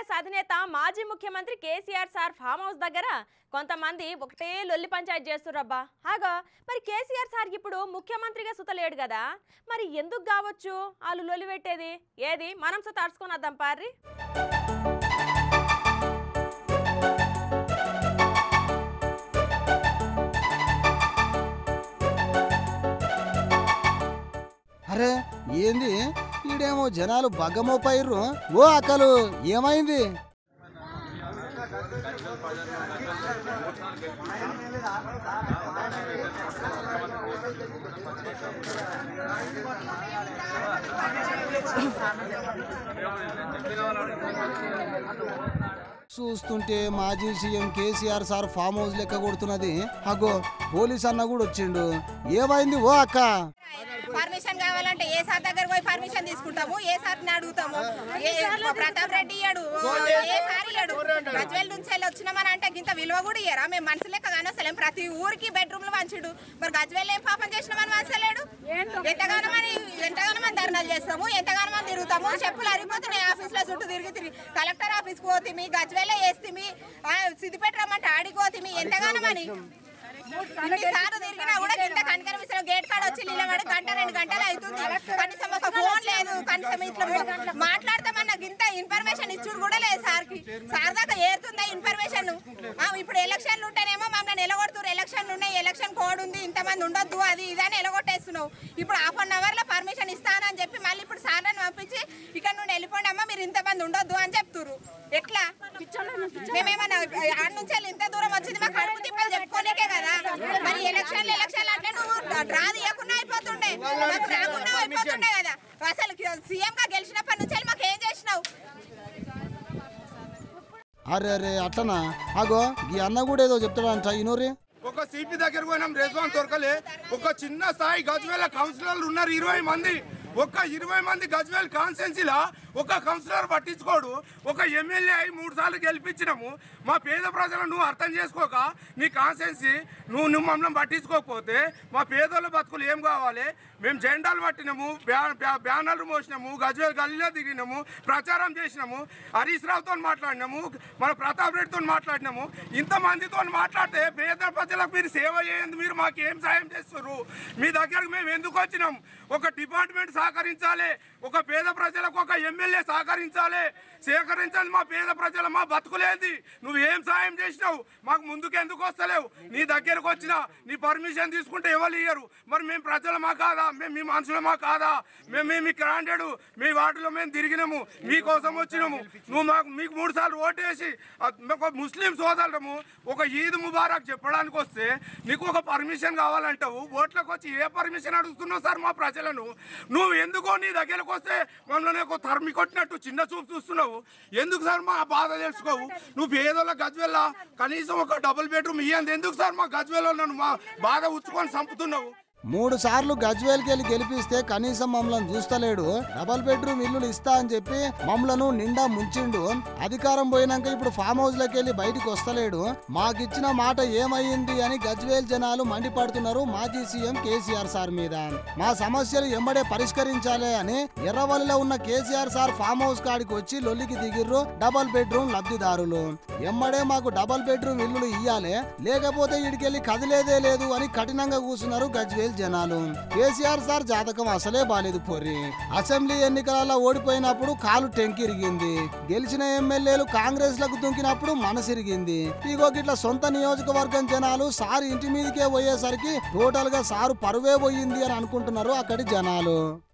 కాంగ్రెస్ అధినేత మాజీ ముఖ్యమంత్రి కేసీఆర్ సార్ ఫామ్ హౌస్ దగ్గర కొంతమంది ఒకటే లొల్లి పంచాయతీ చేస్తుర్రబ్బా హాగా మరి కేసీఆర్ సార్ ఇప్పుడు ముఖ్యమంత్రిగా సుతలేడు కదా మరి ఎందుకు కావచ్చు వాళ్ళు లొల్లి పెట్టేది ఏది మనం సుత అడుచుకొని వద్దాం పారి అరే ఏంది ఈడేమో జనాలు బగ్గమోపాయిర్రు ఓ అక్కలు ఏమైంది చూస్తుంటే మాజీ CM KCR sir farm house లెక్క కొడుతున్నది అగో పోలీస్ అన్న కూడా వచ్చిండు ఏమైంది ఓ అక్క పర్మిషన్ కావాలంటే ఏ సార్ దగ్గర పోయి పర్మిషన్ తీసుకుంటాము ఏ సార్ని అడుగుతాము ఏ ప్రతాప్ రెడ్డి ఇయ్యాడు ఏ సార్ ఇయ్యాడు గజ్వేల్ నుంచి వెళ్ళి వచ్చినామని అంటే ఇంత విలువ కూడా ఇయ్యరా మేము మనుషులు లెక్క కానొస్తలేం ప్రతి ఊరికి బెడ్రూమ్ లో వంచుడు మరి గజ్వేల్ ఏం పాపం చేసినామని వంచలేడు ఎంతగానో అని ఎంతగానో మంది ధర్నాలు చేస్తాము ఎంతగానో మంది తిరుగుతాము చెప్పులు అరిగిపోతున్నాయి ఆఫీస్ లో చుట్టూ తిరిగి తిరిగి కలెక్టర్ ఆఫీస్ కి పోతిమి గజ్వేలే వేస్తిమి సిద్దిపేట రమ్మంటే ఆడికి పోతిమి ఎంతగానో అని ఇన్నిసార్లు తిరిగినా కూడా కింద కనికరం ఇస్తారు గేట్ కాడ వచ్చి నిలబడి గంట రెండు గంటలు అవుతుంది కనీసం ఒక ఫోన్ లేదు కనీసం ఇట్లా మాట్లాడతామన్న గింత ఇన్ఫర్మేషన్ ఇచ్చుడు కూడా లేదు సార్ కి సార్ దాకా ఏరుతుందా ఇన్ఫర్మేషన్ ఇప్పుడు ఎలక్షన్లు ఉంటేనేమో మమ్మల్ని నిలగొడుతున్నారు ఎలక్షన్లు ఉన్నాయి ఎలక్షన్ కోడ్ ఉంది ఇంతమంది ఉండొద్దు అది ఇదని నిలగొట్టేస్తున్నావు ఇప్పుడు హాఫ్ అన్ అవర్ లో పర్మిషన్ ఇస్తానని చెప్పి మళ్ళీ ఇప్పుడు సార్లను పంపించి ఇక్కడ నుండి వెళ్ళిపోండి అమ్మా మీరు ఇంతమంది ఉండొద్దు అని చెప్తున్నారు ఎట్లా మేమేమన్నా ఆడ నుంచి వెళ్ళి ఇంత దూరం వచ్చింది మా కడుపు తిప్పలు చెప్పుకోలేకే కదా మరి ఎలక్షన్లు ఎలక్షన్లు అంటే నువ్వు డ్రా తీయకుండా అయిపోతుండే మాకు రాకుండా అయిపోతుండే కదా అసలు సీఎం గా గెలిచినప్పటి నుంచి వెళ్ళి మాకు ఏం చేసినావు అరే అరే అట్లనా అగో ఈ అన్న కూడా ఏదో చెప్తాడంట ఇనూరి ఒక సిపి దగ్గర పోయినాం రెస్పాన్స్ దొరకలే ఒక చిన్న స్థాయి గజ్వేల కౌన్సిలర్లు ఉన్నారు ఇరవై మంది ఒక ఇరవై మంది గజ్వేల్ కాన్స్టెన్సీలా ఒక కౌన్సిలర్ పట్టించుకోడు ఒక ఎమ్మెల్యే అయి మూడు సార్లు గెలిపించినాము మా పేద ప్రజలను నువ్వు అర్థం చేసుకోక నీ కాన్స్టెన్సీ నువ్వు నువ్వు మమ్మల్ని పట్టించుకోకపోతే మా పేదోళ్ళ బతుకులు ఏం కావాలి మేము జెండాలు పట్టినాము బ్యా- బ్యా- బ్యానర్లు మోసినాము గజ్వేల్ గల్లీలో దిగినాము ప్రచారం చేసినాము హరీష్ రావుతో మాట్లాడినాము మన ప్రతాప్ రెడ్డితో మాట్లాడినాము ఇంతమందితో మాట్లాడితే పేద ప్రజలకు మీరు సేవ చేయండి మీరు మాకు ఏం సాయం చేస్తారు మీ దగ్గరకు మేము ఎందుకు వచ్చినాం ఒక డిపార్ట్మెంట్ సహకరించాలి ఒక పేద ప్రజలకు ఒక ఎమ్మెల్యే సహకరించాలి సేకరించాలి మా పేద ప్రజల మా బతుకులేంది నువ్వు ఏం సాయం చేసినావు మాకు ముందుకు ఎందుకు వస్తలేవు నీ దగ్గరకు వచ్చినా నీ పర్మిషన్ తీసుకుంటే ఎవరు ఇయ్యరు మరి మేము ప్రజలమా కాదా మేము మీ మనుషులమా కాదా మేము మేము మీ క్రాండెడ్ మీ వాటిలో మేము తిరిగినాము మీకోసం వచ్చినాము నువ్వు మాకు మీకు మూడు సార్లు ఓటేసి ఆ, ఒక ముస్లిం సోదరులము ఒక ఈద్ ముబారక్ చెప్పడానికి వస్తే నీకు ఒక పర్మిషన్ కావాలంటావు ఓట్లకు వచ్చి ఏ పర్మిషన్ అడుగుతున్నావు సార్ మా ప్రజలను నువ్వు ఎందుకో నీ దగ్గరకు వస్తే మమ్మల్ని ఒక తరిమి కొట్టినట్టు చిన్న చూపు చూస్తున్నావు ఎందుకు సార్ మా బాధ తెలుసుకోవు నువ్వు పేదోళ్ళ గజ్వెల్ల కనీసం ఒక డబుల్ బెడ్రూమ్ ఇయ్యంది ఎందుకు సార్ మా గజ్వెల్లో నన్ను మా బాధ ఉచ్చుకొని చంపుతున్నావు మూడు సార్లు గజ్వేల్కి వెళ్ళి గెలిపిస్తే కనీసం మమ్మల్ని చూస్తలేడు డబల్ బెడ్రూమ్ ఇల్లులు ఇస్తా అని చెప్పి మమ్మలను నిండా ముంచిండు అధికారం పోయినాక ఇప్పుడు ఫామ్ హౌస్ లోకి వెళ్ళి బయటికి వస్తలేడు మాకిచ్చిన మాట ఏమైంది అని గజ్వేల్ జనాలు మండిపడుతున్నారు మాజీ సీఎం కేసీఆర్ సార్ మీద మా సమస్యలు ఎంబడే పరిష్కరించాలి అని ఎర్రవల్లిలో ఉన్న కేసీఆర్ సార్ ఫామ్ హౌస్ కాడికి వచ్చి లొల్లికి దిగిర్రు డబల్ బెడ్రూమ్ లబ్ధిదారులు ఎమ్మడే మాకు డబల్ బెడ్రూమ్ ఇల్లులు ఇయ్యాలి లేకపోతే ఇడికెళ్ళి కదిలేదే లేదు అని కఠినంగా కూర్చున్నారు గజ్వేల్ జనాలు కేసీఆర్ సార్ జాతకం అసలే బాలేదు పొర్రి అసెంబ్లీ ఎన్నికలలో ఓడిపోయినప్పుడు కాలు టెంకిరిగింది గెలిచిన ఎమ్మెల్యేలు కాంగ్రెస్ లకు దుంకినప్పుడు మనసిరిగింది ఇగో గిట్ల సొంత నియోజకవర్గం జనాలు సార్ ఇంటి మీదకే పోయేసరికి టోటల్ గా సారు పరువే పోయింది అని అనుకుంటున్నారు అక్కడి జనాలు